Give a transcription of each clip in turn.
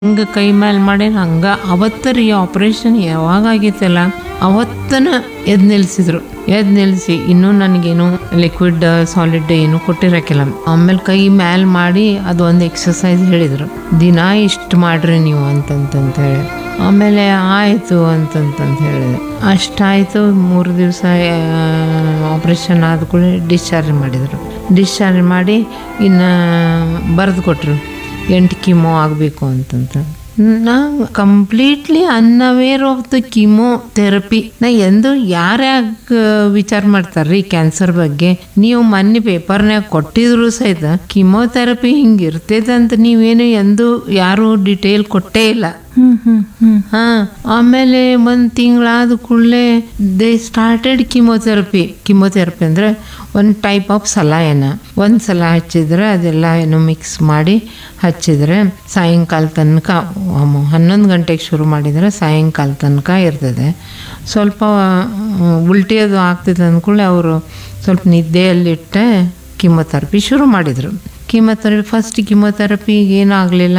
ಹಿಂಗೆ ಕೈ ಮೇಲೆ ಮಾಡಿ ಹಂಗೆ ಅವತ್ತ ರೀ ಆಪ್ರೇಷನ್ ಯಾವಾಗ ಆಗೈತಲ್ಲ ಅವತ್ತನ ಎದ್ದು ನಿಲ್ಸಿದ್ರು ಎದ್ದು ನಿಲ್ಲಿಸಿ ಇನ್ನೂ ನನಗೇನು ಲಿಕ್ವಿಡ್ ಸಾಲಿಡ್ ಏನು ಕೊಟ್ಟಿರಕ್ಕಿಲ್ಲ ಆಮೇಲೆ ಕೈ ಮ್ಯಾಲ್ ಮಾಡಿ ಅದು ಒಂದು ಎಕ್ಸಸೈಸ್ ಹೇಳಿದರು ದಿನ ಇಷ್ಟು ಮಾಡ್ರಿ ನೀವು ಅಂತಂತಂತ ಹೇಳಿ ಆಮೇಲೆ ಆಯಿತು ಅಂತಂತಂತ ಹೇಳಿದೆ ಅಷ್ಟಾಯಿತು ಮೂರು ದಿವಸ ಆಪ್ರೇಷನ್ ಆದ ಕೂಡ ಡಿಸ್ಚಾರ್ಜ್ ಮಾಡಿದರು ಡಿಸ್ಚಾರ್ಜ್ ಮಾಡಿ ಇನ್ನು ಬರೆದು ಕೊಟ್ಟರು ಎಂಟು ಕಿಮೋ ಆಗಬೇಕು ಅಂತಂತ ನಾ completely unaware of the chemotherapy ನಾ ಎಂದು ಯಾರ್ಯಾಗ ವಿಚಾರ ಮಾಡ್ತಾರ್ರಿ ಕ್ಯಾನ್ಸರ್ ಬಗ್ಗೆ ನೀವು ಮೊನ್ನೆ ಪೇಪರ್ನ್ಯಾಗ ಕೊಟ್ಟಿದ್ರು ಸಹಿತ ಕಿಮೋಥೆರಪಿ ಹಿಂಗೆ ಇರ್ತೈತೆ ಅಂತ ನೀವೇನು ಎಂದು ಯಾರು ಡಿಟೇಲ್ ಕೊಟ್ಟೇ ಇಲ್ಲ ಹ್ಮ್ ಹ್ಮ್ ಹ್ಮ್ ಹಾ ಆಮೇಲೆ ಒಂದು ತಿಂಗಳಾದ ಕೂಡಲೇ ದೇ ಸ್ಟಾರ್ಟೆಡ್ ಕಿಮೋಥೆರಪಿ ಕಿಮೋಥೆರಪಿ ಅಂದರೆ ಒಂದು ಟೈಪ್ ಆಫ್ ಸಲಾಯನ ಒಂದು ಸಲ ಹಚ್ಚಿದ್ರೆ ಅದೆಲ್ಲ ಏನು ಮಿಕ್ಸ್ ಮಾಡಿ ಹಚ್ಚಿದ್ರೆ ಸಾಯಂಕಾಲ ತನಕ ಅಮ್- ಹನ್ನೊಂದು ಗಂಟೆಗೆ ಶುರು ಮಾಡಿದರೆ ಸಾಯಂಕಾಲ ತನಕ ಇರ್ತದೆ ಸ್ವಲ್ಪ ಆ, ಉಲ್ಟಿ ಅದು ಆಗ್ತದೆ ಅಂದ್ಕೂಡಲೇ ಅವರು ಸ್ವಲ್ಪ ನಿದ್ದೆಯಲ್ಲಿಟ್ಟೆ ಕಿಮೊಥೆರಪಿ ಶುರು ಮಾಡಿದರು ಕಿಮೊಥೆರಪಿ ಫಸ್ಟ್ ಕಿಮೊಥೆರಪಿಗೆ ಏನಾಗಲಿಲ್ಲ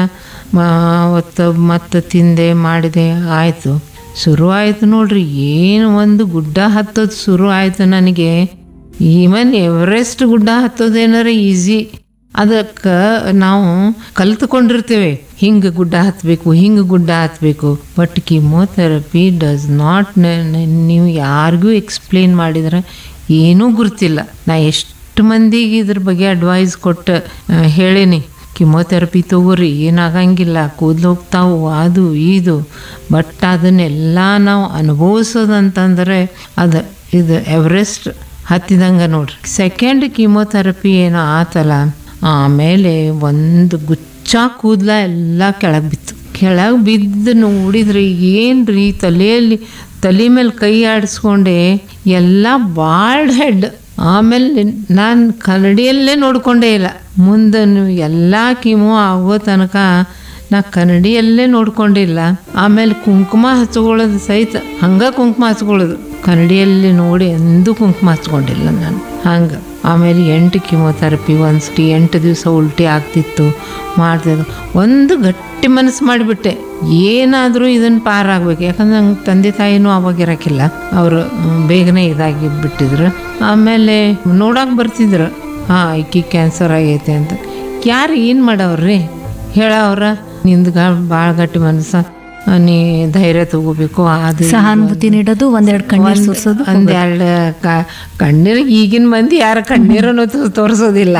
ಅವತ್ತು ಮತ್ತೆ ತಿಂದೆ ಮಾಡಿದೆ ಆಯಿತು ಶುರು ಆಯಿತು ನೋಡ್ರಿ ಏನು ಒಂದು ಗುಡ್ಡ ಹತ್ತೋದು ಶುರು ಆಯಿತು ನನಗೆ ಈವನ್ ಎವರೆಸ್ಟ್ ಗುಡ್ಡ ಹತ್ತೋದೇನಾರ ಈಸಿ ಅದಕ್ಕೆ ನಾವು ಕಲ್ತ್ಕೊಂಡಿರ್ತೇವೆ ಹಿಂಗೆ ಗುಡ್ಡ ಹತ್ತಬೇಕು ಹಿಂಗೆ ಗುಡ್ಡ ಹತ್ತಬೇಕು ಬಟ್ ಕಿಮೋಥೆರಪಿ ಡಸ್ ನಾಟ್ ನೀವು ಯಾರಿಗೂ ಎಕ್ಸ್ಪ್ಲೇನ್ ಮಾಡಿದ್ರೆ ಏನೂ ಗುರ್ತಿಲ್ಲ ನಾ ಎಷ್ಟು ಮಂದಿಗೆ ಇದ್ರ ಬಗ್ಗೆ ಅಡ್ವೈಸ್ ಕೊಟ್ಟು ಆ, ಹೇಳೀನಿ ಕಿಮೋಥೆರಪಿ ತಗೋರಿ ಏನಾಗಂಗಿಲ್ಲ ಕೂದಲು ಹೋಗ್ತಾವು ಅದು ಇದು ಬಟ್ ಅದನ್ನೆಲ್ಲ ನಾವು ಅನುಭವಿಸೋದಂತಂದರೆ ಅದು ಇದು ಎವರೆಸ್ಟ್ ಹತ್ತಿದಂಗೆ ನೋಡ್ರಿ ಸೆಕೆಂಡ್ ಕಿಮೋಥೆರಪಿ ಏನೋ ಆತಲ್ಲ ಆಮೇಲೆ ಒಂದು ಗುಚ್ಚ ಕೂದಲ ಎಲ್ಲ ಕೆಳಗೆ ಬಿತ್ತು ಕೆಳಗೆ ಬಿದ್ದು ನೋಡಿದ್ರಿ ಏನ್ರಿ ತಲೆಯಲ್ಲಿ ತಲೆ ಮೇಲೆ ಕೈ ಆಡಿಸ್ಕೊಂಡೆ ಎಲ್ಲ ಬಾಲ್ಡ್ ಹೆಡ್ ಆಮೇಲೆ ನಾನು ಕನ್ನಡಿಯಲ್ಲೇ ನೋಡ್ಕೊಂಡೇ ಇಲ್ಲ ಮುಂದೆ ಎಲ್ಲ ಕಿಮೋ ಆಗೋ ತನಕ ನಾ ಕನ್ನಡಿಯಲ್ಲೇ ನೋಡ್ಕೊಂಡಿಲ್ಲ ಆಮೇಲೆ ಕುಂಕುಮ ಹಚ್ಕೊಳ್ಳೋದು ಸಹಿತ ಹಂಗೆ ಕುಂಕುಮ ಹಚ್ಕೊಳ್ಳೋದು ಕನ್ನಡಿಯಲ್ಲಿ ನೋಡಿ ಎಂದೂ ಕುಂಕುಮ ಹಚ್ಕೊಂಡಿಲ್ಲ ನಾನು ಹಂಗೆ ಆಮೇಲೆ ಎಂಟು ಕಿಮೋಥೆರಪಿ ಒಂದ್ಸತಿ ಎಂಟು ದಿವಸ ಉಲ್ಟಿ ಆಗ್ತಿತ್ತು ಮಾಡ್ತಿದ್ದು ಒಂದು ಗಟ್ಟಿ ಮನಸ್ಸು ಮಾಡಿಬಿಟ್ಟೆ ಏನಾದರೂ ಇದನ್ನು ಪಾರಾಗಬೇಕು ಯಾಕಂದ್ರೆ ನಂಗೆ ತಂದೆ ತಾಯಿನೂ ಅವಾಗ ಇರೋಕ್ಕಿಲ್ಲ ಅವರು ಬೇಗನೆ ಇದಾಗಿ ಬಿಟ್ಟಿದ್ರು ಆಮೇಲೆ ನೋಡಕ್ಕೆ ಬರ್ತಿದ್ರು ಹಾಂ ಈಕಿ ಕ್ಯಾನ್ಸರ್ ಆಗೈತೆ ಅಂತ ಯಾರು ಏನು ಮಾಡವ್ರಿ ಹೇಳವ್ರ ನಿಂದು ಗಾ ಭಾಳ ಗಟ್ಟಿ ಮನಸ್ಸ ನೀ ಧೈರ್ಯ ತಗೋಬೇಕು ಅದು ಸಹಾನುಭೂತಿ ನೀಡೋದು ಒಂದೆರಡು ಕಣ್ಣೀರ್ ಒಂದ್- ಸುರಿಸೋದು ಒಂದೆರಡು ಕ- ಕಣ್ಣೀರು ಈಗಿನ ಮಂದಿ ಯಾರ ಕಣ್ಣೀರನ್ನು ತೋರಿಸೋದಿಲ್ಲ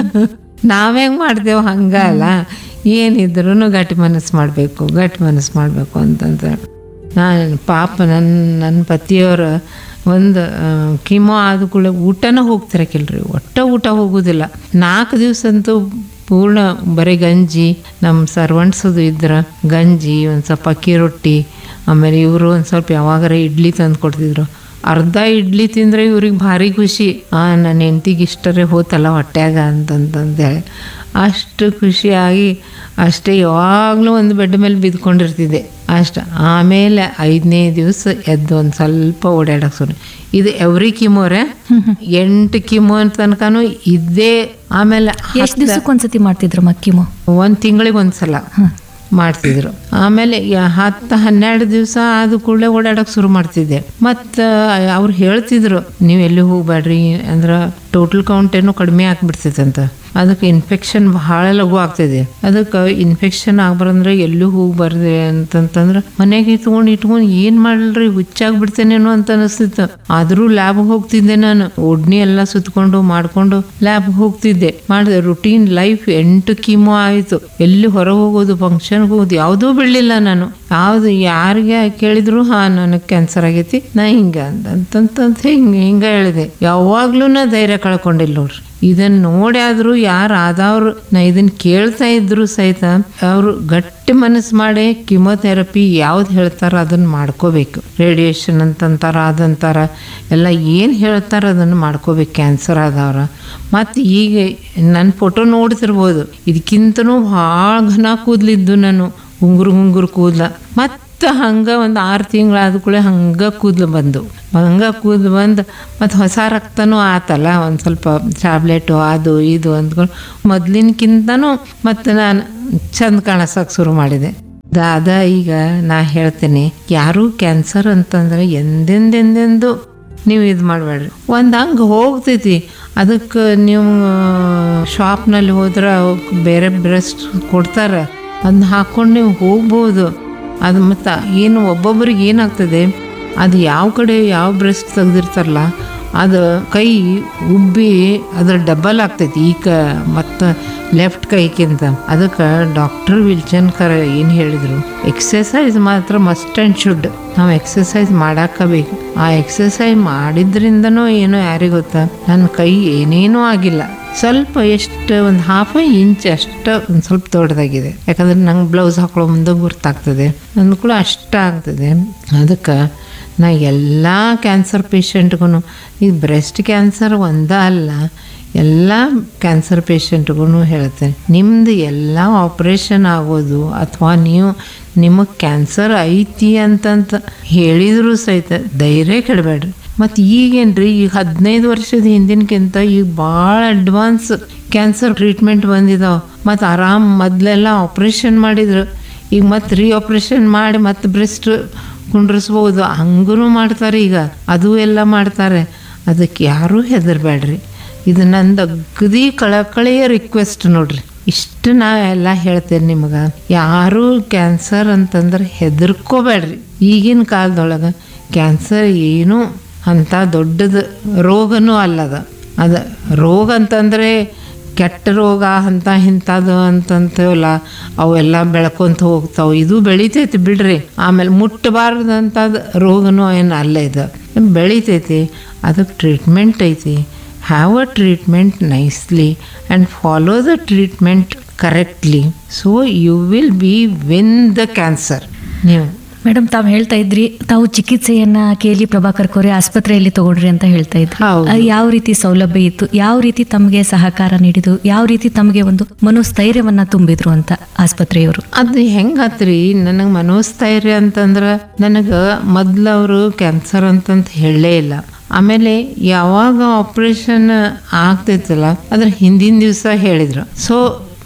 ನಾವ್ ಹೆಂಗ್ ಮಾಡ್ತೇವೆ ಹಂಗಲ್ಲ ಏನಿದ್ರು ಗಟ್ಟಿ ಮನಸ್ಸು ಮಾಡಬೇಕು ಗಟ್ಟಿ ಮನಸ್ಸು ಮಾಡಬೇಕು ಅಂತಂತ ನಾನು ಪಾಪ ನನ್ನ ನನ್ನ ಪತಿಯವರು ಒಂದು ಕಿಮೋ ಆದ ಕೂಡ ಊಟನ ಹೋಗ್ತಿರಕಿಲ್ರಿ ಒಟ್ಟ ಊಟ ಹೋಗೋದಿಲ್ಲ ನಾಲ್ಕು ದಿವಸ ಅಂತೂ ಪೂರ್ಣ ಬರೀ ಗಂಜಿ ನಮ್ಮ ಸರ್ವಂಟ್ಸದು ಇದ್ರೆ ಗಂಜಿ ಒಂದು ಸ್ವಲ್ಪ ಅಕ್ಕಿ ರೊಟ್ಟಿ ಆಮೇಲೆ ಇವರು ಒಂದು ಸ್ವಲ್ಪ ಯಾವಾಗಾರ ಇಡ್ಲಿ ತಂದು ಕೊಡ್ತಿದ್ರು ಅರ್ಧ ಇಡ್ಲಿ ತಿಂದರೆ ಇವ್ರಿಗೆ ಭಾರಿ ಖುಷಿ ಆ ನನ್ನ ಹೆಂಡ್ತಿಗೆ ಇಷ್ಟರೇ ಹೋತಲ್ಲ ಹೊಟ್ಯಾಗ ಅಂತಂತಂದೇಳಿ ಅಷ್ಟು ಖುಷಿಯಾಗಿ ಅಷ್ಟೇ ಯಾವಾಗಲೂ ಒಂದು ಬೆಡ್ ಮೇಲೆ ಬಿದ್ಕೊಂಡಿರ್ತಿದ್ದೆ ಅಷ್ಟು ಆಮೇಲೆ ಐದನೇ ದಿವಸ ಎದ್ದು ಒಂದು ಸ್ವಲ್ಪ ಓಡಾಡಕ್ಕೆ ಶುರು ಇದು ಎವ್ರಿ ಕಿಮೋರೆ ಎಂಟು ಕಿಮೋ ತನಕನೂ ಇದ್ದೇ ಆಮೇಲೆ ಎಷ್ಟು ದಿವ್ಸಕ್ಕೆ ಒಂದ್ಸತಿ ಮಾಡ್ತಿದ್ರು ಮಕ್ಕಿಮೋ ಒಂದು ತಿಂಗಳಿಗೆ ಒಂದು ಸಲ ಮಾಡ್ತಿದ್ರು ಆಮೇಲೆ ಯ- ಹತ್ತು ಹನ್ನೆರಡು ದಿವಸ ಆದ ಕೂಡಲೇ ಓಡಾಡಕ್ಕೆ ಶುರು ಮಾಡ್ತಿದ್ದೆ ಮತ್ತು ಅವ್ರು ಹೇಳ್ತಿದ್ರು ನೀವು ಎಲ್ಲಿ ಹೋಗ್ಬೇಡ್ರಿ ಅಂದ್ರೆ ಟೋಟಲ್ ಕೌಂಟ್ ಏನೋ ಕಡಿಮೆ ಆಗ್ಬಿಡ್ತೈತಂತ ಅದಕ್ಕೆ ಇನ್ಫೆಕ್ಷನ್ ಭಾಳ ಲಘು ಆಗ್ತಿದೆ ಅದಕ್ಕೆ ಇನ್ಫೆಕ್ಷನ್ ಆಗ್ಬಾರಂದ್ರೆ ಎಲ್ಲೂ ಹೋಗ್ಬಾರ್ದು ಅಂತಂತಂದ್ರೆ ಮನೆಗೆ ಇಟ್ಕೊಂಡು ಇಟ್ಕೊಂಡು ಏನು ಮಾಡಲ್ರಿ ಹುಚ್ಚಾಗ್ಬಿಡ್ತೇನೇನೋ ಅಂತ ಅನಿಸ್ತಿತ್ತು ಆದರೂ ಲ್ಯಾಬ್ಗೆ ಹೋಗ್ತಿದ್ದೆ ನಾನು ಒಡ್ನಿ ಎಲ್ಲ ಸುತ್ಕೊಂಡು ಮಾಡ್ಕೊಂಡು ಲ್ಯಾಬ್ ಹೋಗ್ತಿದ್ದೆ ಮಾಡಿದೆ ರುಟೀನ್ ಲೈಫ್ ಎಂಟು ಕಿಮೋ ಆಯಿತು ಎಲ್ಲಿ ಹೊರಗೆ ಹೋಗೋದು ಫಂಕ್ಷನ್ಗೆ ಹೋಗೋದು ಯಾವುದೂ ಬಿಡಲಿಲ್ಲ ನಾನು ಯಾವುದು ಯಾರಿಗೆ ಕೇಳಿದ್ರು ಹಾಂ ನನಗೆ ಕ್ಯಾನ್ಸರ್ ಆಗೈತಿ ನಾ ಹಿಂಗೆ ಅಂತಂತಂತ ಹಿಂಗೆ ಹಿಂಗೆ ಹೇಳಿದೆ ಯಾವಾಗ್ಲೂ ನಾ ಧೈರ್ಯ ಕಳ್ಕೊಂಡಿಲ್ಲ ನೋಡ್ರಿ ಇದನ್ನ ನೋಡಿ ಆದರೂ ಯಾರು ಆದವ್ರು ನಾ ಇದನ್ನ ಕೇಳ್ತಾ ಇದ್ರು ಸಹಿತ ಅವರು ಗಟ್ಟಿ ಮನಸ್ಸು ಮಾಡಿ ಕಿಮೋಥೆರಪಿ ಯಾವ್ದು ಹೇಳ್ತಾರ ಅದನ್ನು ಮಾಡ್ಕೋಬೇಕು ರೇಡಿಯೇಷನ್ ಅಂತಂತಾರ ಅದಂತಾರ ಎಲ್ಲ ಏನು ಹೇಳ್ತಾರ ಅದನ್ನು ಮಾಡ್ಕೋಬೇಕು ಕ್ಯಾನ್ಸರ್ ಆದವ್ರ ಮತ್ತು ಈಗ ನನ್ನ ಫೋಟೋ ನೋಡ್ತಿರ್ಬೋದು ಇದಕ್ಕಿಂತನೂ ಭಾಳ ಘನ ಕೂದಲಿದ್ದು ನಾನು ಗುಂಗುರು ಗುಂಗುರು ಕೂದಲ ಮತ್ತು ಹಂಗೆ ಒಂದು ಆರು ತಿಂಗಳಾದ ಕೂಡಲೇ ಹಂಗೆ ಕೂದಲು ಬಂದು ಹಂಗೆ ಕೂದಲು ಬಂದು ಮತ್ತು ಹೊಸ ರಕ್ತನೂ ಆತಲ್ಲ ಒಂದು ಸ್ವಲ್ಪ ಟ್ಯಾಬ್ಲೆಟು ಅದು ಇದು ಅಂದ್ಕೊಂಡು ಮೊದಲಿನಕ್ಕಿಂತನೂ ಮತ್ತು ನಾನು ಚಂದ ಕಾಣಿಸೋಕೆ ಶುರು ಮಾಡಿದೆ ಅದ ಈಗ ನಾ ಹೇಳ್ತೇನೆ ಯಾರು ಕ್ಯಾನ್ಸರ್ ಅಂತಂದ್ರೆ ಎಂದೆಂದೆಂದೆಂದು ನೀವು ಇದು ಮಾಡಬೇಡ್ರಿ ಒಂದು ಹಂಗೆ ಹೋಗ್ತೈತಿ ಅದಕ್ಕೆ ನೀವು ಶಾಪ್ನಲ್ಲಿ ಹೋದ್ರೆ ಅವಕ್ಕೆ ಬೇರೆ ಬ್ರೆಸ್ಟ್ ಕೊಡ್ತಾರೆ ಅದನ್ನ ಹಾಕ್ಕೊಂಡು ನೀವು ಹೋಗ್ಬೋದು ಅದು ಮತ್ತು ಏನು ಒಬ್ಬೊಬ್ಬರಿಗೆ ಏನಾಗ್ತದೆ ಅದು ಯಾವ ಕಡೆ ಯಾವ ಬ್ರೆಸ್ಟ್ ತೆಗ್ದಿರ್ತಾರಲ್ಲ ಅದು ಕೈ ಉಬ್ಬಿ ಅದ್ರ ಡಬಲ್ ಆಗ್ತೈತಿ ಈಗ ಮತ್ತು ಲೆಫ್ಟ್ ಕೈಗಿಂತ ಅದಕ್ಕೆ ಡಾಕ್ಟರ್ ವಿಲ್ಚನ್ಕರ್ ಏನು ಹೇಳಿದರು ಎಕ್ಸಸೈಸ್ ಮಾತ್ರ ಮಸ್ಟ್ ಆ್ಯಂಡ್ ಶುಡ್ ನಾವು ಎಕ್ಸಸೈಸ್ ಮಾಡಾಕಬೇಕು ಆ ಎಕ್ಸಸೈಸ್ ಮಾಡಿದ್ರಿಂದನೂ ಏನೋ ಯಾರಿಗೆ ಗೊತ್ತಾ ನನ್ನ ಕೈ ಏನೇನೂ ಆಗಿಲ್ಲ ಸ್ವಲ್ಪ ಎಷ್ಟು ಒಂದು ಹಾಫ್ ಇಂಚ್ ಅಷ್ಟು ಒಂದು ಸ್ವಲ್ಪ ದೊಡ್ಡದಾಗಿದೆ ಯಾಕಂದ್ರೆ ನಂಗೆ ಬ್ಲೌಸ್ ಹಾಕೊಳ್ಳೋ ಮುಂದೆ ಗುರ್ತಾಗ್ತದೆ ಅಂದ ಕೂಡ ಅಷ್ಟ ಆಗ್ತದೆ ಅದಕ್ಕೆ ನಾ ಎಲ್ಲ ಕ್ಯಾನ್ಸರ್ ಪೇಷಂಟ್ಗೂ ಈಗ ಬ್ರೆಸ್ಟ್ ಕ್ಯಾನ್ಸರ್ ಒಂದೇ ಅಲ್ಲ ಎಲ್ಲ ಕ್ಯಾನ್ಸರ್ ಪೇಷಂಟ್ಗೂ ಹೇಳ್ತೇನೆ ನಿಮ್ಮದು ಎಲ್ಲ ಆಪ್ರೇಷನ್ ಆಗೋದು ಅಥವಾ ನೀವು ನಿಮಗೆ ಕ್ಯಾನ್ಸರ್ ಐತಿ ಅಂತಂತ ಹೇಳಿದರೂ ಸಹಿತ ಧೈರ್ಯ ಕೆಡಬೇಡ್ರಿ ಮತ್ತು ಈಗೇನ್ರಿ ಈಗ ಹದಿನೈದು ವರ್ಷದ ಹಿಂದಿನಕ್ಕಿಂತ ಈಗ ಭಾಳ ಅಡ್ವಾನ್ಸ್ ಕ್ಯಾನ್ಸರ್ ಟ್ರೀಟ್ಮೆಂಟ್ ಬಂದಿದಾವೆ ಮತ್ತು ಆರಾಮ್ ಮೊದಲೆಲ್ಲ ಆಪ್ರೇಷನ್ ಮಾಡಿದ್ರು ಈಗ ಮತ್ತೆ ರೀ ಆಪ್ರೇಷನ್ ಮಾಡಿ ಮತ್ತೆ ಬ್ರೆಸ್ಟ್ ಕುಂಡ್ರಿಸ್ಬೋದು ಹಂಗೂ ಮಾಡ್ತಾರೆ ಈಗ ಅದು ಎಲ್ಲ ಮಾಡ್ತಾರೆ ಅದಕ್ಕೆ ಯಾರೂ ಹೆದರ್ಬೇಡ್ರಿ ಇದು ನಂದು ಅಗದಿ ಕಳಕಳಿಯ ರಿಕ್ವೆಸ್ಟ್ ನೋಡ್ರಿ ಇಷ್ಟು ನಾ ಎಲ್ಲ ಹೇಳ್ತೇನೆ ನಿಮಗೆ ಯಾರು ಕ್ಯಾನ್ಸರ್ ಅಂತಂದ್ರೆ ಹೆದರ್ಕೋಬೇಡ್ರಿ ಈಗಿನ ಕಾಲದೊಳಗೆ ಕ್ಯಾನ್ಸರ್ ಏನೂ ಅಂಥ ದೊಡ್ಡದು ರೋಗನೂ ಅಲ್ಲದ ಅದು ರೋಗ ಅಂತಂದರೆ ಕೆಟ್ಟ ರೋಗ ಅಂತ ಇಂಥದ್ದು ಅಂತಂತೇವಲ್ಲ ಅವೆಲ್ಲ ಬೆಳ್ಕೊಂತ ಹೋಗ್ತಾವೆ ಇದು ಬೆಳಿತೈತಿ ಬಿಡ್ರಿ ಆಮೇಲೆ ಮುಟ್ಟಬಾರ್ದಂಥದ್ದು ರೋಗನೂ ಏನು ಅಲ್ಲ ಇದು ಬೆಳಿತೈತಿ ಅದಕ್ಕೆ ಟ್ರೀಟ್ಮೆಂಟ್ ಐತಿ have a treatment nicely and follow the treatment correctly so you will be win the cancer ನೀವು ಮೇಡಮ್ ತಾವು ಹೇಳ್ತಾ ಇದ್ರಿ ತಾವು ಚಿಕಿತ್ಸೆಯನ್ನ ಕೇಲಿ ಪ್ರಭಾಕರ್ ಕೋರೆ ಆಸ್ಪತ್ರೆಯಲ್ಲಿ ತಗೊಂಡ್ರಿ ಅಂತ ಹೇಳ್ತಾ ಇದ್ರಿ ಹೌದು. ಅದು ಯಾವ ರೀತಿ ಸೌಲಭ್ಯ ಇತ್ತು ಯಾವ ರೀತಿ ತಮಗೆ ಸಹಕಾರ ನೀಡಿದ್ರು ಯಾವ ರೀತಿ ತಮಗೆ ಒಂದು ಮನೋಸ್ಥೈರ್ಯವನ್ನ ತುಂಬಿದ್ರು ಅಂತ ಆಸ್ಪತ್ರೆಯವರು ಅದು ಹೆಂಗಾತ್ರಿ ನನಗೆ ಮನೋಸ್ಥೈರ್ಯ ಅಂತಂದ್ರೆ ನನಗೆ ಮೊದ್ಲು ಅವರು ಕ್ಯಾನ್ಸರ್ ಅಂತಂತ ಹೇಳಲೇ ಇಲ್ಲ ಆಮೇಲೆ ಯಾವಾಗ ಆಪ್ರೇಷನ್ ಆಗ್ತೈತಲ್ಲ ಅದ್ರ ಹಿಂದಿನ ದಿವಸ ಹೇಳಿದ್ರು ಸೊ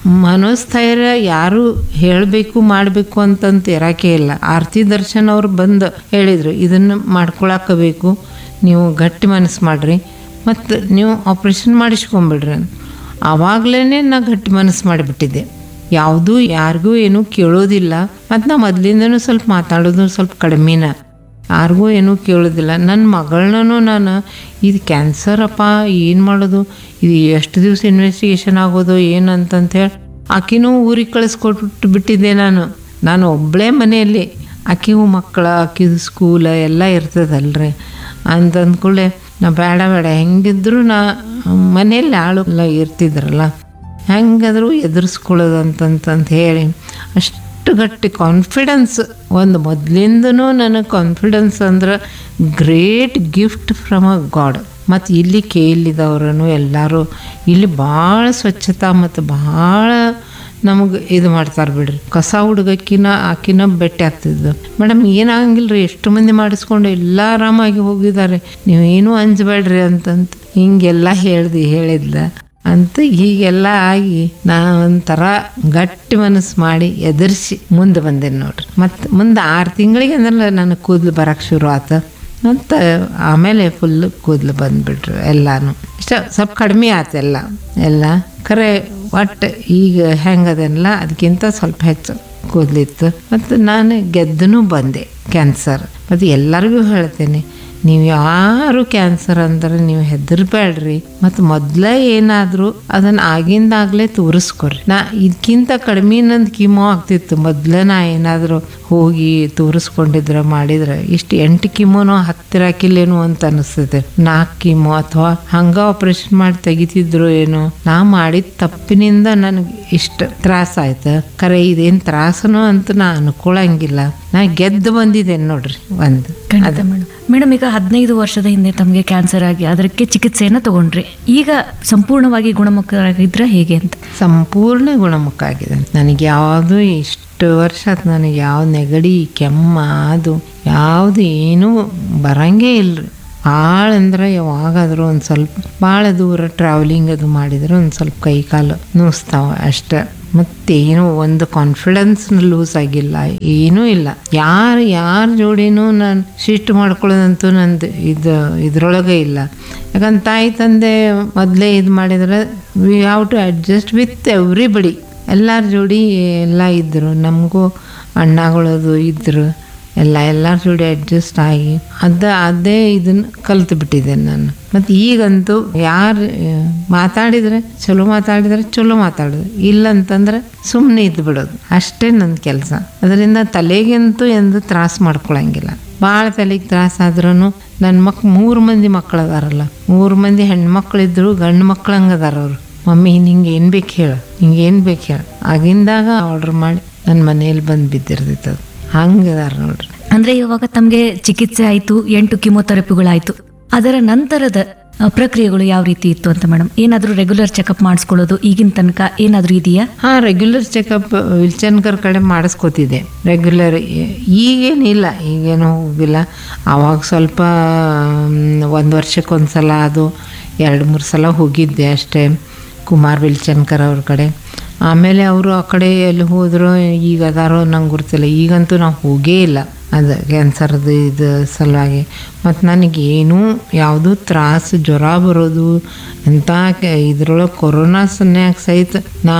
ಮನೋಸ್ಥೈರ್ಯ ಯಾರು ಹೇಳಬೇಕು ಮಾಡಬೇಕು ಅಂತಂತ ಇರೋಕೆ ಇಲ್ಲ ಆರತಿ ದರ್ಶನ್ ಅವ್ರು ಬಂದು ಹೇಳಿದರು ಇದನ್ನು ಮಾಡ್ಕೊಳಕಬೇಕು ನೀವು ಗಟ್ಟಿ ಮನಸ್ಸು ಮಾಡಿರಿ ಮತ್ತು ನೀವು ಆಪ್ರೇಷನ್ ಮಾಡಿಸ್ಕೊಂಬಿಡ್ರಿ ಆವಾಗಲೇ ನಾ ಗಟ್ಟಿ ಮನಸ್ಸು ಮಾಡಿಬಿಟ್ಟಿದ್ದೆ ಯಾವುದೂ ಯಾರಿಗೂ ಏನೂ ಕೇಳೋದಿಲ್ಲ ಮತ್ತು ನಾ ಮೊದಲಿಂದನೂ ಸ್ವಲ್ಪ ಮಾತಾಡೋದು ಸ್ವಲ್ಪ ಕಡಿಮೆನ ಯಾರಿಗೂ ಏನೂ ಕೇಳೋದಿಲ್ಲ ನನ್ನ ಮಗಳನ್ನೂ ನಾನು ಇದು ಕ್ಯಾನ್ಸರಪ್ಪ ಏನು ಮಾಡೋದು ಇದು ಎಷ್ಟು ದಿವಸ ಇನ್ವೆಸ್ಟಿಗೇಷನ್ ಆಗೋದು ಏನು ಅಂತಂತ ಹೇಳಿ ಆಕಿನೂ ಊರಿಗೆ ಕಳಿಸ್ಕೊಟ್ಟು ಬಿಟ್ಟಿದ್ದೆ ನಾನು ನಾನು ಒಬ್ಬಳೇ ಮನೆಯಲ್ಲಿ ಆಕಿಗೂ ಮಕ್ಕಳ ಆಕಿದು ಸ್ಕೂಲ ಎಲ್ಲ ಇರ್ತದಲ್ರಿ ಅಂತ ಅಂದ್ಕೊಳ್ಳೆ ನಾ ಬೇಡ ಬೇಡ ಹೆಂಗಿದ್ರು ನಾ ಮನೆಯಲ್ಲಿ ಆಳು ಎಲ್ಲ ಇರ್ತಿದ್ರಲ್ಲ ಹೆಂಗಾದರೂ ಎದುರಿಸ್ಕೊಳ್ಳೋದು ಅಂತಂತಂತ ಹೇಳಿ ಅಷ್ಟು ಗಟ್ಟಿ ಕಾನ್ಫಿಡೆನ್ಸ್ ಒಂದು ಮೊದಲಿಂದನೂ ನನಗೆ ಕಾನ್ಫಿಡೆನ್ಸ್ ಅಂದ್ರೆ great gift from a god ಮತ್ತು ಇಲ್ಲಿ ಕೇಳಿದವ್ರೂ ಎಲ್ಲರೂ ಇಲ್ಲಿ ಭಾಳ ಸ್ವಚ್ಛತಾ ಮತ್ತು ಭಾಳ ನಮಗೆ ಇದು ಮಾಡ್ತಾರೆ ಬಿಡ್ರಿ ಕಸ ಹುಡುಗಕ್ಕಿನ ಆಕಿನ ಭೇಟಿ ಆಗ್ತಿದ್ದು ಮೇಡಮ್ ಏನಾಗಂಗಿಲ್ಲ ರೀ ಎಷ್ಟು ಮಂದಿ ಮಾಡಿಸ್ಕೊಂಡು ಎಲ್ಲ ಆರಾಮಾಗಿ ಹೋಗಿದ್ದಾರೆ ನೀವೇನು ಅಂಜಬೇಡ್ರಿ ಅಂತಂತ ಹಿಂಗೆಲ್ಲ ಹೇಳ್ದು ಹೇಳಿದ್ಲ ಅಂತ ಹೀಗೆಲ್ಲ ಆಗಿ ನಾ ಒಂಥರ ಗಟ್ಟಿ ಮನಸ್ಸು ಮಾಡಿ ಎದುರಿಸಿ ಮುಂದೆ ಬಂದೇನೆ ನೋಡ್ರಿ ಮತ್ತು ಮುಂದೆ ಆರು ತಿಂಗಳಿಗೆ ಅಂದ್ರೆ ನನಗೆ ಕೂದಲು ಬರಕ್ಕೆ ಶುರು ಆತ ಅಂತ ಆಮೇಲೆ ಫುಲ್ ಕೂದಲು ಬಂದ್ಬಿಟ್ರು ಎಲ್ಲಾನು ಇಷ್ಟ ಸ್ವಲ್ಪ ಕಡಿಮೆ ಆಯ್ತು ಎಲ್ಲ ಎಲ್ಲ ಖರೆ ಒಟ್ಟು ಈಗ ಹೆಂಗದಲ್ಲ ಅದಕ್ಕಿಂತ ಸ್ವಲ್ಪ ಹೆಚ್ಚು ಕೂದಲಿತ್ತು ಮತ್ತು ನಾನು ಗೆದ್ದನೂ ಬಂದೆ ಕ್ಯಾನ್ಸರ್ ಮತ್ತು ಎಲ್ಲರಿಗೂ ಹೇಳ್ತೇನೆ ನೀವು ಯಾರು ಕ್ಯಾನ್ಸರ್ ಅಂದ್ರೆ ನೀವು ಹೆದರ್ಬೇಡ್ರಿ ಮತ್ತು ಮೊದಲೇ ಏನಾದರೂ ಅದನ್ನು ಆಗಿಂದಾಗಲೇ ತೋರಿಸ್ಕೊಡ್ರಿ ನಾ ಇದಕ್ಕಿಂತ ಕಡಿಮೆ ನಂದು ಕಿಮೋ ಆಗ್ತಿತ್ತು ಮೊದಲೇ ನಾ ಏನಾದರೂ ಹೋಗಿ ತೋರಿಸ್ಕೊಂಡಿದ್ರೆ ಮಾಡಿದ್ರೆ ಇಷ್ಟು ಎಂಟು ಕಿಮೋನೋ ಹತ್ತಿರಾಕಿಲ್ಲೇನೋ ಅಂತ ಅನಿಸ್ತದೆ ನಾಲ್ಕು ಕಿಮೋ ಅಥವಾ ಹಂಗ ಆಪ್ರೇಷನ್ ಮಾಡಿ ತೆಗಿತಿದ್ರು ಏನೋ ನಾ ಮಾಡಿದ ತಪ್ಪಿನಿಂದ ನನಗೆ ಇಷ್ಟು ತ್ರಾಸ ಆಯ್ತು ಖರೆ ಇದೇನು ತ್ರಾಸನೋ ಅಂತ ನಾ ಅನ್ಕೊಳಂಗಿಲ್ಲ ನಾ ಗೆದ್ದು ಬಂದಿದ್ದೇನೆ ನೋಡ್ರಿ ಒಂದು ಖಂಡಿತ ಮೇಡಮ್ ಮೇಡಮ್ ಈಗ ಹದಿನೈದು ವರ್ಷದ ಹಿಂದೆ ತಮಗೆ ಕ್ಯಾನ್ಸರ್ ಆಗಿ ಅದಕ್ಕೆ ಚಿಕಿತ್ಸೆಯನ್ನು ತಗೊಂಡ್ರಿ ಈಗ ಸಂಪೂರ್ಣವಾಗಿ ಗುಣಮುಖರಾಗಿದ್ರೆ ಹೇಗೆ ಅಂತ ಸಂಪೂರ್ಣ ಗುಣಮುಖ ಆಗಿದೆ ನನಗೆ ಯಾವುದು ಇಷ್ಟು ವರ್ಷ ಆತ್ ನನಗೆ ಯಾವ ನೆಗಡಿ ಕೆಮ್ಮ ಅದು ಯಾವುದು ಏನೂ ಬರಂಗೇ ಇಲ್ರಿ ಭಾಳ ಅಂದ್ರೆ ಯಾವಾಗಾದರೂ ಒಂದು ಸ್ವಲ್ಪ ಭಾಳ ದೂರ ಟ್ರಾವೆಲಿಂಗ್ ಅದು ಮಾಡಿದ್ರೆ ಒಂದು ಸ್ವಲ್ಪ ಕೈ ಕಾಲು ನೋಸ್ತಾವ ಅಷ್ಟೆ ಮತ್ತೇನು ಒಂದು ಕಾನ್ಫಿಡೆನ್ಸ್ ಲೂಸ್ ಆಗಿಲ್ಲ ಏನೂ ಇಲ್ಲ ಯಾರು ಯಾರ ಜೋಡಿನೂ ನಾನು ಶಿಫ್ಟ್ ಮಾಡ್ಕೊಳ್ಳೋದಂತೂ ನಂದು ಇದು ಇದ್ರೊಳಗೆ ಇಲ್ಲ ಯಾಕಂದ್ರೆ ತಾಯಿ ತಂದೆ ಮೊದಲೇ ಇದು ಮಾಡಿದ್ರೆ we have to adjust with everybody ಎಲ್ಲರ ಜೋಡಿ ಎಲ್ಲ ಇದ್ದರು ನಮಗೂ ಅಣ್ಣಗಳದು ಇದ್ದರು ಎಲ್ಲ ಎಲ್ಲರ ಜೋಡಿ ಅಡ್ಜಸ್ಟ್ ಆಗಿ ಅದ ಅದೇ ಇದನ್ನು ಕಲ್ತು ಬಿಟ್ಟಿದ್ದೆ ನಾನು ಮತ್ತು ಈಗಂತೂ ಯಾರು ಮಾತಾಡಿದರೆ ಚಲೋ ಮಾತಾಡಿದರೆ ಚಲೋ ಮಾತಾಡೋದು ಇಲ್ಲ ಅಂತಂದ್ರೆ ಸುಮ್ಮನೆ ಇದ್ದು ಬಿಡೋದು ಅಷ್ಟೇ ನನ್ನ ಕೆಲಸ ಅದರಿಂದ ತಲೆಗಂತೂ ಎಂದು ತ್ರಾಸ ಮಾಡ್ಕೊಳಂಗಿಲ್ಲ ಭಾಳ ತಲೆಗೆ ತ್ರಾಸ ಆದ್ರೂ ನನ್ನ ಮಕ್ ಮೂರು ಮಂದಿ ಮಕ್ಳು ಅದಾರಲ್ಲ ಮೂರು ಮಂದಿ ಹೆಣ್ಮಕ್ಳಿದ್ರು ಗಂಡು ಮಕ್ಳು ಹಂಗೆ ಅದಾರ ಅವರು ಮಮ್ಮಿ ನಿಂಗೆ ಏನು ಬೇಕು ಹೇಳು ನಿಂಗೆ ಏನು ಬೇಕು ಹೇಳು ಆಗಿಂದಾಗ ಆರ್ಡ್ರ್ ಮಾಡಿ ನನ್ನ ಮನೇಲಿ ಬಂದು ಬಿದ್ದಿರ್ತೈತೆ ಅದು ಹಂಗೆ ಅದಾರ ನೋಡ್ರಿ ಅಂದ್ರೆ ಇವಾಗ ತಮಗೆ ಚಿಕಿತ್ಸೆ ಆಯ್ತು ಎಂಟು ಕಿಮೋಥೆರಪಿಗಳಾಯ್ತು ಅದರ ನಂತರದ ಆ, ಪ್ರಕ್ರಿಯೆಗಳು ಯಾವ ರೀತಿ ಇತ್ತು ಅಂತ ಮೇಡಮ್ ಏನಾದರೂ ರೆಗ್ಯುಲರ್ ಚೆಕಪ್ ಮಾಡಿಸ್ಕೊಳ್ಳೋದು ಈಗಿನ ತನಕ ಏನಾದರೂ ಇದೆಯಾ ಹಾಂ ರೆಗ್ಯುಲರ್ ಚೆಕಪ್ ವಿಲ್ಚನ್ಕರ್ ಕಡೆ ಮಾಡಿಸ್ಕೋತಿದ್ದೆ ರೆಗ್ಯುಲರ್ ಈಗೇನಿಲ್ಲ ಈಗೇನು ಹೋಗಿಲ್ಲ ಆವಾಗ ಸ್ವಲ್ಪ ಒಂದು ವರ್ಷಕ್ಕೊಂದು ಸಲ ಅದು ಎರಡು ಮೂರು ಸಲ ಹೋಗಿದ್ದೆ ಅಷ್ಟೇ ಕುಮಾರ್ ವಿಲ್ಚನ್ಕರ್ ಅವ್ರ ಕಡೆ ಆಮೇಲೆ ಅವರು ಆ ಕಡೆ ಎಲ್ಲಿ ಹೋದ್ರು ಈಗ ಅದಾರೋ ನಂಗೆ ಗೊತ್ತಿಲ್ಲ ಈಗಂತೂ ನಾವು ಹೋಗೇ ಇಲ್ಲ ಅದು ಕ್ಯಾನ್ಸರ್ದು ಇದು ಸಲುವಾಗಿ ಮತ್ತು ನನಗೇನೂ ಯಾವುದೂ ತ್ರಾಸು ಜ್ವರ ಬರೋದು ಎಂಥ ಇದ್ರೊಳಗೆ ಕೊರೋನಾ ಸನ್ಯಾಗ ಸಹಿತ ನಾ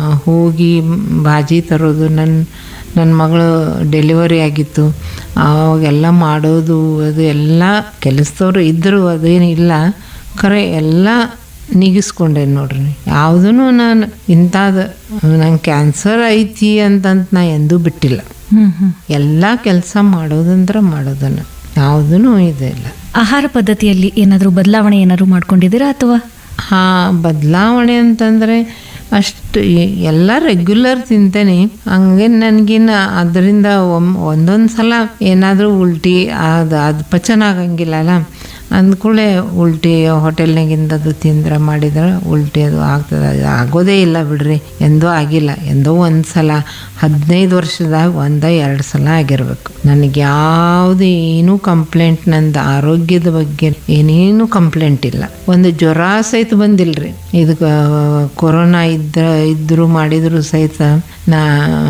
ಹೋಗಿ ಭಾಜಿ ತರೋದು ನನ್ನ ನನ್ನ ಮಗಳು ಡೆಲಿವರಿ ಆಗಿತ್ತು ಅವಾಗೆಲ್ಲ ಮಾಡೋದು ಅದು ಎಲ್ಲ ಕೆಲಸದವ್ರು ಇದ್ದರು ಅದೇನಿಲ್ಲ ಖರೆ ಎಲ್ಲ ನೀಗಿಸ್ಕೊಂಡೆ ನೋಡ್ರಿ ಯಾವುದೂ ನಾನು ಇಂಥದ್ದು ನಂಗೆ ಕ್ಯಾನ್ಸರ್ ಐತಿ ಅಂತಂತ ನಾ ಎಂದೂ ಬಿಟ್ಟಿಲ್ಲ ಹ್ಮ್ ಹ್ಮ್ ಎಲ್ಲ ಕೆಲಸ ಮಾಡೋದಂದ್ರೆ ಮಾಡೋದನ್ನು ಯಾವುದೂ ಇದೆ ಇಲ್ಲ ಆಹಾರ ಪದ್ಧತಿಯಲ್ಲಿ ಏನಾದರೂ ಬದಲಾವಣೆ ಏನಾದರೂ ಮಾಡ್ಕೊಂಡಿದ್ದೀರಾ ಅಥವಾ ಹಾಂ ಬದಲಾವಣೆ ಅಂತಂದರೆ ಅಷ್ಟು ಎ- ಎಲ್ಲ ರೆಗ್ಯುಲರ್ ತಿಂತೇನೆ ಹಂಗೆ ನನಗಿನ್ನ ಅದರಿಂದ ಒಮ್ ಒಂದೊಂದು ಸಲ ಏನಾದರೂ ಉಲ್ಟಿ ಅದು ಅದು ಪಚನ ಆಗಂಗಿಲ್ಲಲ್ಲ ಅಂದ್ಕೂಳೆ ಉಲ್ಟಿ ಹೋಟೆಲ್ನಾಗಿಂದದು ತಿಂದ್ರೆ ಮಾಡಿದ್ರೆ ಉಲ್ಟಿ ಅದು ಆಗ್ತದೆ ಅದು ಆಗೋದೇ ಇಲ್ಲ ಬಿಡ್ರಿ ಎಂದೂ ಆಗಿಲ್ಲ ಎಂದೋ ಒಂದು ಸಲ ಹದಿನೈದು ವರ್ಷದಾಗ ಒಂದ ಎರಡು ಸಲ ಆಗಿರ್ಬೇಕು ನನಗೆ ಯಾವುದು ಏನೂ ಕಂಪ್ಲೇಂಟ್ ನಂದು ಆರೋಗ್ಯದ ಬಗ್ಗೆ ಏನೇನು ಕಂಪ್ಲೇಂಟ್ ಇಲ್ಲ ಒಂದು ಜ್ವರ ಸಹಿತ ಬಂದಿಲ್ರಿ ಇದು ಕೊರೋನಾ ಇದ್ದ ಇದ್ರು ಮಾಡಿದ್ರು ಸಹಿತ ನಾ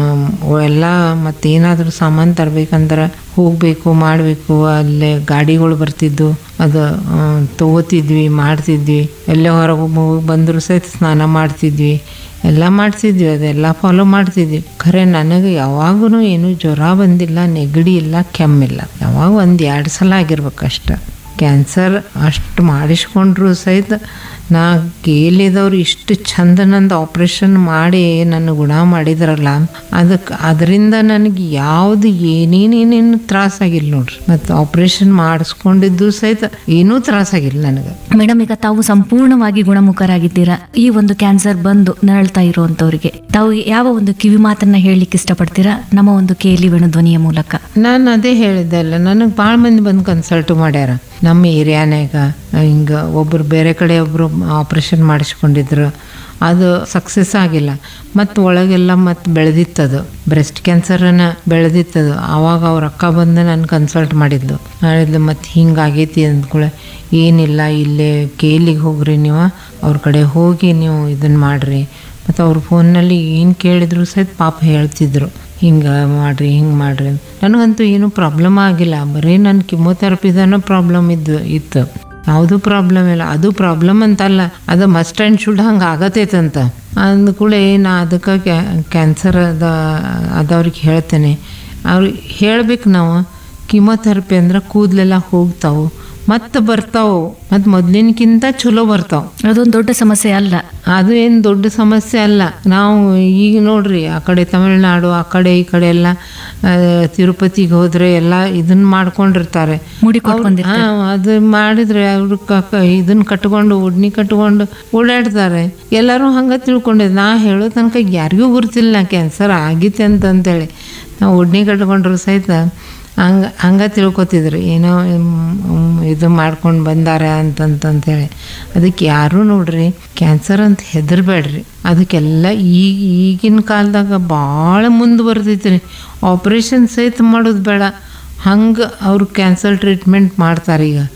ಎಲ್ಲ ಮತ್ತೇನಾದರೂ ಸಾಮಾನು ತರಬೇಕಂದ್ರೆ ಹೋಗಬೇಕು ಮಾಡಬೇಕು ಅಲ್ಲೇ ಗಾಡಿಗಳು ಬರ್ತಿದ್ದು ಅದು ಆ, ತಗೋತಿದ್ವಿ ಮಾಡ್ತಿದ್ವಿ ಎಲ್ಲೇ ಹೊರಗೆ ಹೋಗಿ ಬಂದರೂ ಸಹಿತ ಸ್ನಾನ ಮಾಡ್ತಿದ್ವಿ ಎಲ್ಲ ಮಾಡ್ತಿದ್ವಿ ಅದೆಲ್ಲ ಫಾಲೋ ಮಾಡ್ತಿದ್ವಿ ಖರೆ ನನಗೆ ಯಾವಾಗೂ ಏನೂ ಜ್ವರ ಬಂದಿಲ್ಲ ನೆಗಡಿ ಇಲ್ಲ ಕೆಮ್ಮಿಲ್ಲ ಯಾವಾಗ ಒಂದು ಎರಡು ಸಲ ಆಗಿರ್ಬೇಕು ಅಷ್ಟೆ ಕ್ಯಾನ್ಸರ್ ಅಷ್ಟು ಮಾಡಿಸ್ಕೊಂಡ್ರು ಸಹಿತ ನಾ ಕೇಳಿದವ್ರು ಇಷ್ಟು ಚಂದ ನಂದು ಆಪ್ರೇಷನ್ ಮಾಡಿ ನನ್ನ ಗುಣ ಮಾಡಿದ್ರಲ್ಲ ಅದಕ್ಕೆ ಅದರಿಂದ ನನಗೆ ಯಾವುದು ಏನೇನೇನೇನು ತ್ರಾಸಾಗಿಲ್ಲ ನೋಡ್ರಿ ಮತ್ತು ಆಪ್ರೇಷನ್ ಮಾಡಿಸ್ಕೊಂಡಿದ್ದು ಸಹಿತ ಏನೂ ತ್ರಾಸಾಗಿಲ್ಲ ನನಗೆ ಮೇಡಮ್ ಈಗ ತಾವು ಸಂಪೂರ್ಣವಾಗಿ ಗುಣಮುಖರಾಗಿದ್ದೀರಾ ಈ ಒಂದು ಕ್ಯಾನ್ಸರ್ ಬಂದು ನರಳ್ತಾ ಇರುವಂತವರಿಗೆ ತಾವು ಯಾವ ಒಂದು ಕಿವಿ ಮಾತನ್ನ ಹೇಳಲಿಕ್ಕೆ ಇಷ್ಟಪಡ್ತೀರಾ ನಮ್ಮ ಒಂದು ಕೇಳಿ ಧ್ವನಿಯ ಮೂಲಕ ನಾನು ಅದೇ ಹೇಳಿದ್ದೆ ಅಲ್ಲ ನನಗೆ ಭಾಳ ಮಂದಿ ಬಂದು ಕನ್ಸಲ್ಟ್ ಮಾಡ್ಯಾರ ನಮ್ಮ ಏರಿಯಾನಾಗ ಹಿಂಗೆ ಒಬ್ಬರು ಬೇರೆ ಕಡೆ ಒಬ್ಬರು ಆಪ್ರೇಷನ್ ಮಾಡಿಸ್ಕೊಂಡಿದ್ರು ಅದು ಸಕ್ಸಸ್ ಆಗಿಲ್ಲ ಮತ್ತು ಒಳಗೆಲ್ಲ ಮತ್ತು ಬೆಳೆದಿತ್ತದು ಬ್ರೆಸ್ಟ್ ಕ್ಯಾನ್ಸರನ್ನ ಬೆಳೆದಿತ್ತದು ಆವಾಗ ಅವ್ರ ಅಕ್ಕ ಬಂದು ನಾನು ಕನ್ಸಲ್ಟ್ ಮಾಡಿದ್ಲು ಮಾಡಿದ್ಲು ಮತ್ತು ಹಿಂಗಾಗೈತಿ ಅಂದ್ಕೂಳೆ ಏನಿಲ್ಲ ಇಲ್ಲೇ ಕೇಲಿಗೆ ಹೋಗ್ರಿ ನೀವು ಅವ್ರ ಕಡೆ ಹೋಗಿ ನೀವು ಇದನ್ನು ಮಾಡಿರಿ ಮತ್ತು ಅವ್ರ ಫೋನ್ನಲ್ಲಿ ಏನು ಕೇಳಿದ್ರು ಸಹಿತ ಪಾಪ ಹೇಳ್ತಿದ್ರು ಹಿಂಗೆ ಮಾಡಿರಿ ಹಿಂಗೆ ಮಾಡಿರಿ ನನಗಂತೂ ಏನೂ ಪ್ರಾಬ್ಲಮ್ ಆಗಿಲ್ಲ ಬರೀ ನನ್ನ ಕಿಮೋಥೆರಪಿದನೂ ಪ್ರಾಬ್ಲಮ್ ಇದ್ದು ಇತ್ತು ಯಾವುದೂ ಪ್ರಾಬ್ಲಮ್ ಇಲ್ಲ ಅದು ಪ್ರಾಬ್ಲಮ್ ಅಂತಲ್ಲ ಅದು ಮಸ್ಟ್ ಆ್ಯಂಡ್ ಶುಡ್ ಹಂಗೆ ಆಗತೈತಂತ ಅಂದ್ಕೂಳೆ ನಾ ಅದಕ್ಕೆ ಕ್ಯಾನ್ಸರ್ ಅದ ಅದವ್ರಿಗೆ ಹೇಳ್ತೇನೆ ಅವ್ರಿಗೆ ಹೇಳ್ಬೇಕು ನಾವು ಕಿಮೋಥೆರಪಿ ಅಂದ್ರೆ ಕೂದಲೆಲ್ಲ ಹೋಗ್ತಾವೆ ಮತ್ತೆ ಬರ್ತಾವೆ ಮತ್ತು ಮೊದಲಿನಕ್ಕಿಂತ ಚಲೋ ಬರ್ತಾವೆ ಅದೊಂದು ದೊಡ್ಡ ಸಮಸ್ಯೆ ಅಲ್ಲ ಅದು ಏನು ದೊಡ್ಡ ಸಮಸ್ಯೆ ಅಲ್ಲ ನಾವು ಈಗ ನೋಡ್ರಿ ಆ ಕಡೆ ತಮಿಳ್ನಾಡು ಆ ಕಡೆ ಈ ಕಡೆ ಎಲ್ಲ ಆ, ತಿರುಪತಿಗೆ ಹೋದ್ರೆ ಎಲ್ಲ ಇದನ್ನ ಮಾಡ್ಕೊಂಡಿರ್ತಾರೆ ಮುಡಿ ಕೊಟ್ಕೊಂಡಿರ್ತಾರೆ. ಹಾ ಅದು ಮಾಡಿದ್ರೆ ಅವರು ಇದನ್ನ ಕಟ್ಕೊಂಡು ಉಡ್ನಿ ಕಟ್ಕೊಂಡು ಓಡಾಡ್ತಾರೆ ಎಲ್ಲರೂ ಹಂಗೆ ತಿಳ್ಕೊಂಡಿದ್ದು ನಾ ಹೇಳೋ ತನಕ ಯಾರಿಗೂ ಗುರ್ತಿಲ್ಲ ಕ್ಯಾನ್ಸರ್ ಆಗೈತೆ ಅಂತಂತೇಳಿ ನಾವು ಉಡ್ನಿ ಕಟ್ಕೊಂಡ್ರು ಸಹಿತ ಹಂಗೆ ಹಂಗೆ ತಿಳ್ಕೊತಿದ್ರು ಏನೋ ಮ್, ಇದು ಮಾಡ್ಕೊಂಡು ಬಂದಾರ ಅಂತಂತಂತೇಳಿ ಅದಕ್ಕೆ ಯಾರೂ ನೋಡ್ರಿ ಕ್ಯಾನ್ಸರ್ ಅಂತ ಹೆದರ್ಬೇಡ್ರಿ ಅದಕ್ಕೆಲ್ಲ ಈಗ ಈಗಿನ ಕಾಲದಾಗ ಭಾಳ ಮುಂದುವರೆದೈತೆ ರೀ ಆಪ್ರೇಷನ್ ಸಹಿತ ಮಾಡೋದು ಬೇಡ ಹಂಗೆ ಅವ್ರು ಕ್ಯಾನ್ಸರ್ ಟ್ರೀಟ್ಮೆಂಟ್ ಮಾಡ್ತಾರೆ ಈಗ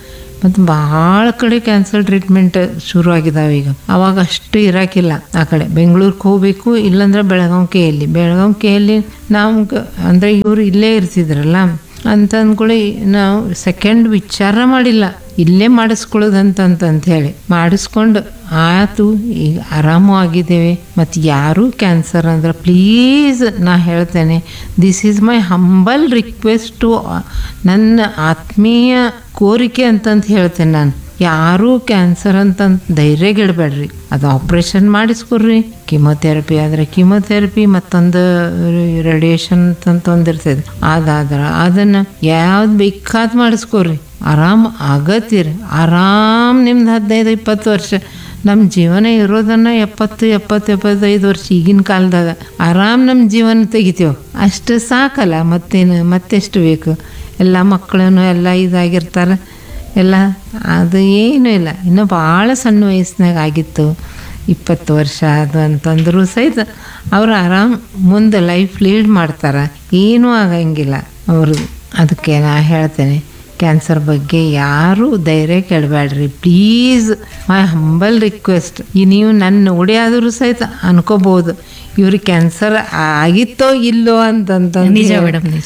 ಮತ್ತು ಭಾಳ ಕಡೆ ಕ್ಯಾನ್ಸರ್ ಟ್ರೀಟ್ಮೆಂಟ್ ಶುರು ಆಗಿದಾವೆ ಈಗ ಅವಾಗ ಅಷ್ಟು ಇರಾಕಿಲ್ಲ ಆ ಕಡೆ ಬೆಂಗಳೂರಿಗೆ ಹೋಗ್ಬೇಕು ಇಲ್ಲಾಂದ್ರೆ ಬೆಳಗಾವಿ ಕೆ ಎಲ್ಲಿ ಬೆಳಗಾವಿ ಕೆ ಎಲ್ಲಿ ನಾವು ಅಂದರೆ ಇವರು ಇಲ್ಲೇ ಇರ್ತಿದ್ರಲ್ಲ ಅಂತ ಅಂದ್ಕೊಳ್ಳಿ ನಾವು ಸೆಕೆಂಡ್ ವಿಚಾರ ಮಾಡಿಲ್ಲ ಇಲ್ಲೇ ಮಾಡಿಸ್ಕೊಳ್ಳೋದಂತ ಅಂತ ಹೇಳಿ ಮಾಡಿಸ್ಕೊಂಡು ಆಯ್ತು ಈಗ ಆರಾಮು ಆಗಿದ್ದೇವೆ ಮತ್ತು ಯಾರೂ ಕ್ಯಾನ್ಸರ್ ಅಂದ್ರೆ ಪ್ಲೀಸ್ ನಾ ಹೇಳ್ತೇನೆ this is my humble request to ನನ್ನ ಆತ್ಮೀಯ ಕೋರಿಕೆ ಅಂತಂತ ಹೇಳ್ತೇನೆ ನಾನು ಯಾರೂ ಕ್ಯಾನ್ಸರ್ ಅಂತ ಧೈರ್ಯಗೆಡಬೇಡ್ರಿ ಅದು ಆಪ್ರೇಷನ್ ಮಾಡಿಸ್ಕೊಡ್ರಿ ಕಿಮೊಥೆರಪಿ ಆದರೆ ಕಿಮೊಥೆರಪಿ ಮತ್ತೊಂದು ರೇಡಿಯೇಷನ್ ಅಂತ ಒಂದಿರ್ತದೆ ಅದಾದ್ರೆ ಅದನ್ನು ಯಾವ್ದು ಬೇಕಾದ್ ಮಾಡಿಸ್ಕೊಡ್ರಿ ಆರಾಮ್ ಆಗತ್ತೀರಿ ಆರಾಮ್ ನಿಮ್ದು ಹದಿನೈದು ಇಪ್ಪತ್ತು ವರ್ಷ ನಮ್ಮ ಜೀವನ ಇರೋದನ್ನ ಎಪ್ಪತ್ತು ಎಪ್ಪತ್ತು ಎಪ್ಪತ್ತೈದು ವರ್ಷ ಈಗಿನ ಕಾಲದಾಗ ಆರಾಮ್ ನಮ್ಮ ಜೀವನ ತೆಗಿತೇವೆ ಅಷ್ಟು ಸಾಕಲ್ಲ ಮತ್ತೇನು ಮತ್ತೆಷ್ಟು ಬೇಕು ಎಲ್ಲ ಮಕ್ಕಳನ್ನು ಎಲ್ಲ ಇದಾಗಿರ್ತಾರೆ ಎಲ್ಲ ಅದು ಏನೂ ಇಲ್ಲ ಇನ್ನು ಭಾಳ ಸಣ್ಣ ವಯಸ್ಸಿನಾಗ ಆಗಿತ್ತು ಇಪ್ಪತ್ತು ವರ್ಷ ಅದು ಅಂತಂದರೂ ಸಹಿತ ಅವ್ರು ಆರಾಮ್ ಮುಂದೆ ಲೈಫ್ ಲೀಡ್ ಮಾಡ್ತಾರೆ ಏನೂ ಆಗಂಗಿಲ್ಲ ಅವರು ಅದಕ್ಕೆ ನಾ ಹೇಳ್ತೇನೆ ಕ್ಯಾನ್ಸರ್ ಬಗ್ಗೆ ಯಾರೂ ಧೈರ್ಯ ಕೆಡಬೇಡ್ರಿ ಪ್ಲೀಸ್ ಮೈ ಹಂಬಲ್ ರಿಕ್ವೆಸ್ಟ್ ಈ ನೀವು ನನ್ನ ನೋಡಿ ಆದರೂ ಸಹಿತ ಅನ್ಕೋಬೋದು ಇವ್ರಿಗೆ ಕ್ಯಾನ್ಸರ್ ಆಗಿತ್ತೋ ಇಲ್ಲೋ ಅಂತಂತ ನಿಜ ಮೇಡಮ್ ನಿಜ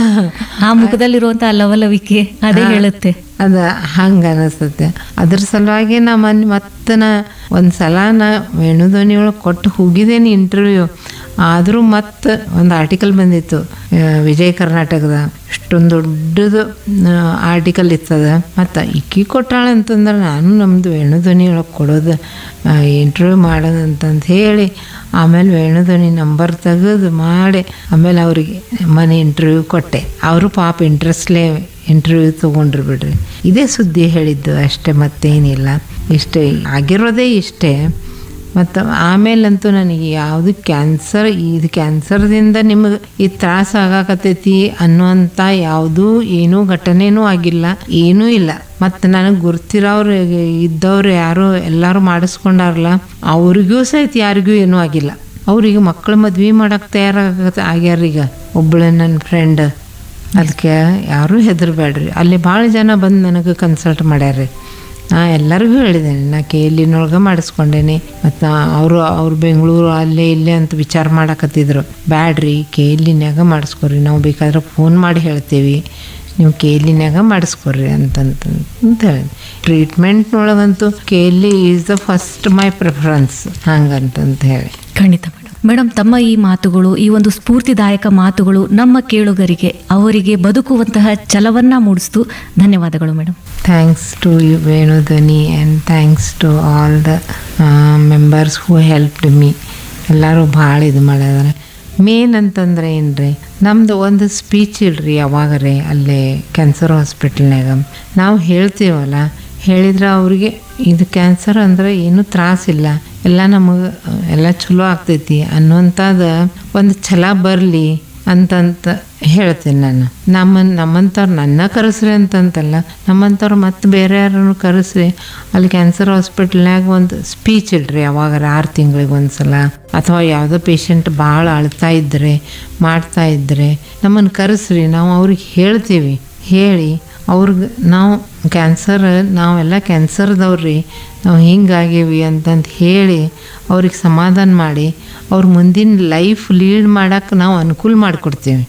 ಆ ಮುಖದಲ್ಲಿರುವಂತ ಲವಲವಿಕೆ ಅದೇ ಹೇಳುತ್ತೆ ಅದ ಹಂಗೆ ಅನಿಸ್ತತೆ ಅದ್ರ ಸಲುವಾಗಿ ನಾ ಮೊನ್ನೆ ಮತ್ತೆ ನಾ ಒಂದು ಸಲ ನಾ ವೇಣುಧ್ವನಿ ಒಳಗೆ ಕೊಟ್ಟು ಹೋಗಿದ್ದೇನೆ ಇಂಟರ್ವ್ಯೂ ಆದರೂ ಮತ್ತೆ ಒಂದು ಆರ್ಟಿಕಲ್ ಬಂದಿತ್ತು ಆ, ವಿಜಯ ಕರ್ನಾಟಕದ ಇಷ್ಟೊಂದು ದೊಡ್ಡದು ಆರ್ಟಿಕಲ್ ಇರ್ತದ ಮತ್ತು ಇಕ್ಕಿ ಕೊಟ್ಟಾಳೆ ಅಂತಂದ್ರೆ ನಾನು ನಮ್ಮದು ವೇಣುಧ್ವನಿ ಒಳಗೆ ಕೊಡೋದು ಇಂಟರ್ವ್ಯೂ ಮಾಡೋದಂತಂತ ಹೇಳಿ ಆಮೇಲೆ ವೇಣುಧ್ವನಿ ನಂಬರ್ ತೆಗೆದು ಮಾಡಿ ಆಮೇಲೆ ಅವರಿಗೆ ಮನೆ ಇಂಟರ್ವ್ಯೂ ಕೊಟ್ಟೆ ಅವರು ಪಾಪ ಇಂಟ್ರೆಸ್ಟ್ಲೇ ಇಂಟರ್ವ್ಯೂ ತೊಗೊಂಡ್ರು ಬಿಡ್ರಿ ಇದೇ ಸುದ್ದಿ ಹೇಳಿದ್ದು ಅಷ್ಟೇ ಮತ್ತೇನಿಲ್ಲ ಇಷ್ಟೇ ಆಗಿರೋದೇ ಇಷ್ಟೇ ಮತ್ತು ಆಮೇಲಂತೂ ನನಗೆ ಯಾವುದು ಕ್ಯಾನ್ಸರ್ ಇದು ಕ್ಯಾನ್ಸರ್ದಿಂದ ನಿಮಗೆ ಈ ತ್ರಾಸ ಆಗಾಕತ್ತೈತಿ ಅನ್ನುವಂಥ ಯಾವುದೂ ಏನೂ ಘಟನೆನೂ ಆಗಿಲ್ಲ ಏನೂ ಇಲ್ಲ ಮತ್ತು ನನಗೆ ಗುರ್ತಿರೋರು ಇದ್ದವ್ರು ಯಾರು ಎಲ್ಲರೂ ಮಾಡಿಸ್ಕೊಂಡಾರಲ್ಲ ಅವ್ರಿಗೂ ಸಹಿತ ಯಾರಿಗೂ ಏನೂ ಆಗಿಲ್ಲ ಅವ್ರಿಗೆ ಮಕ್ಕಳು ಮದ್ವೆ ಮಾಡಕ್ಕೆ ತಯಾರಾಗತ್ತೆ ಆಗ್ಯಾರ ಈಗ ಒಬ್ಬಳು ನನ್ನ ಫ್ರೆಂಡ್ ಅದಕ್ಕೆ ಯಾರೂ ಹೆದರ್ಬೇಡ್ರಿ ಅಲ್ಲಿ ಭಾಳ ಜನ ಬಂದು ನನಗೆ ಕನ್ಸಲ್ಟ್ ಮಾಡ್ಯಾರ್ರಿ ನಾ ಎಲ್ಲರಿಗೂ ಹೇಳಿದ್ದೇನೆ ನಾ ಕೆ ಎಲ್ಲಿನೊಳಗೆ ಮಾಡಿಸ್ಕೊಂಡೇನಿ ಮತ್ತು ಅವರು ಅವ್ರು ಬೆಂಗಳೂರು ಅಲ್ಲೇ ಇಲ್ಲೇ ಅಂತ ವಿಚಾರ ಮಾಡಕತ್ತಿದ್ರು ಬ್ಯಾಡ್ರಿ ಕೆ ಎಲ್ಲಿನ್ಯಾಗ ಮಾಡಿಸ್ಕೊರಿ ನಾವು ಬೇಕಾದ್ರೆ ಫೋನ್ ಮಾಡಿ ಹೇಳ್ತೀವಿ ನೀವು ಕೆ ಎಲ್ಲಿನ್ಯಾಗ ಮಾಡಿಸ್ಕೊಡ್ರಿ ಅಂತಂತ ಅಂತ ಹೇಳಿ ಟ್ರೀಟ್ಮೆಂಟ್ನೊಳಗಂತೂ ಕೆ ಎಲ್ಲಿ is the first my preference ಹಂಗಂತಂತ ಹೇಳಿ ಖಂಡಿತ ಮೇಡಮ್ ಮೇಡಮ್ ತಮ್ಮ ಈ ಮಾತುಗಳು ಈ ಒಂದು ಸ್ಫೂರ್ತಿದಾಯಕ ಮಾತುಗಳು ನಮ್ಮ ಕೇಳುಗರಿಗೆ ಅವರಿಗೆ ಬದುಕುವಂತಹ ಛಲವನ್ನ ಮೂಡಿಸ್ತು ಧನ್ಯವಾದಗಳು madam thanks to you Venudhwani and thanks to all the members who helped me ಎಲ್ಲರೂ ಭಾಳ ಇದು ಮಾಡಿದಾರೆ ಮೇನ್ ಅಂತಂದ್ರೆ ಏನ್ರಿ ನಮ್ದು ಒಂದು ಸ್ಪೀಚ್ ಇಲ್ರಿ ಯಾವಾಗರೇ ಅಲ್ಲೇ ಕ್ಯಾನ್ಸರ್ ಹಾಸ್ಪಿಟಲ್ನಾಗ ನಾವು ಹೇಳ್ತೀವಲ್ಲ ಹೇಳಿದ್ರೆ ಅವ್ರಿಗೆ ಇದು ಕ್ಯಾನ್ಸರ್ ಅಂದ್ರೆ ಏನೂ ತ್ರಾಸಿಲ್ಲ ಎಲ್ಲ ನಮಗೆ ಎಲ್ಲ ಚಲೋ ಆಗ್ತೈತಿ ಅನ್ನುವಂಥದ್ದು ಒಂದು ಛಲ ಬರಲಿ ಅಂತಂತ ಹೇಳ್ತೀನಿ ನಾನು ನಮ್ಮ ನಮ್ಮಂಥವ್ರು ನನ್ನ ಕರೆಸ್ರಿ ಅಂತಂತಲ್ಲ ನಮ್ಮಂಥವ್ರು ಮತ್ತೆ ಬೇರೆ ಯಾರನ್ನು ಕರೆಸ್ರಿ ಅಲ್ಲಿ ಕ್ಯಾನ್ಸರ್ ಹಾಸ್ಪಿಟಲ್ನಾಗ ಒಂದು ಸ್ಪೀಚ್ ಇಡ್ರಿ ಯಾವಾಗಾರ ಆರು ತಿಂಗಳಿಗೆ ಒಂದು ಸಲ ಅಥವಾ ಯಾವುದೋ ಪೇಷಂಟ್ ಭಾಳ ಅಳ್ತಾ ಇದ್ದರೆ ಮಾಡ್ತಾ ಇದ್ದರೆ ನಮ್ಮನ್ನು ಕರೆಸ್ರಿ ನಾವು ಅವ್ರಿಗೆ ಹೇಳ್ತೀವಿ ಹೇಳಿ ಅವ್ರಿಗೆ ನಾವು ಕ್ಯಾನ್ಸರ್ ನಾವೆಲ್ಲ ಕ್ಯಾನ್ಸರ್ದವ್ರಿ ನಾವು ಹಿಂಗಾಗೀವಿ ಅಂತಂತ ಹೇಳಿ ಅವ್ರಿಗೆ ಸಮಾಧಾನ ಮಾಡಿ ಅವ್ರ ಮುಂದಿನ ಲೈಫ್ ಲೀಡ್ ಮಾಡೋಕ್ಕೆ ನಾವು ಅನುಕೂಲ ಮಾಡಿಕೊಡ್ತೀವಿ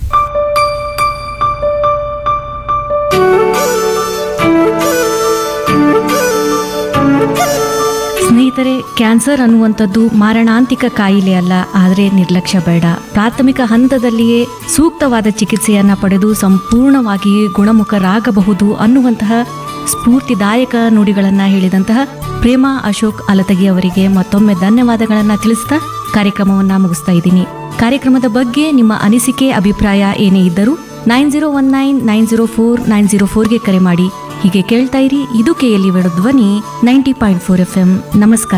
ಸ್ನೇಹಿತರೆ ಕ್ಯಾನ್ಸರ್ ಅನ್ನುವಂಥದ್ದು ಮಾರಣಾಂತಿಕ ಕಾಯಿಲೆ ಅಲ್ಲ ಆದರೆ ನಿರ್ಲಕ್ಷ್ಯ ಬೇಡ ಪ್ರಾಥಮಿಕ ಹಂತದಲ್ಲಿಯೇ ಸೂಕ್ತವಾದ ಚಿಕಿತ್ಸೆಯನ್ನ ಪಡೆದು ಸಂಪೂರ್ಣವಾಗಿ ಗುಣಮುಖರಾಗಬಹುದು ಅನ್ನುವಂತಹ ಸ್ಫೂರ್ತಿದಾಯಕ ನುಡಿಗಳನ್ನ ಹೇಳಿದಂತಹ ಪ್ರೇಮ ಅಶೋಕ್ ಅಲತಗಿ ಅವರಿಗೆ ಮತ್ತೊಮ್ಮೆ ಧನ್ಯವಾದಗಳನ್ನ ತಿಳಿಸ್ತಾ ಕಾರ್ಯಕ್ರಮವನ್ನ ಮುಗಿಸ್ತಾ ಇದ್ದೀನಿ ಕಾರ್ಯಕ್ರಮದ ಬಗ್ಗೆ ನಿಮ್ಮ ಅನಿಸಿಕೆ ಅಭಿಪ್ರಾಯ ಏನೇ ಇದ್ದರೂ nine zero one nine nine zero four nine zero ಫೋರ್ಗೆ ಕರೆ ಮಾಡಿ ಹೀಗೆ ಕೇಳ್ತಾ ಇರಿ ಇದು KLE Venu Dhwani ninety point four F M ನಮಸ್ಕಾರ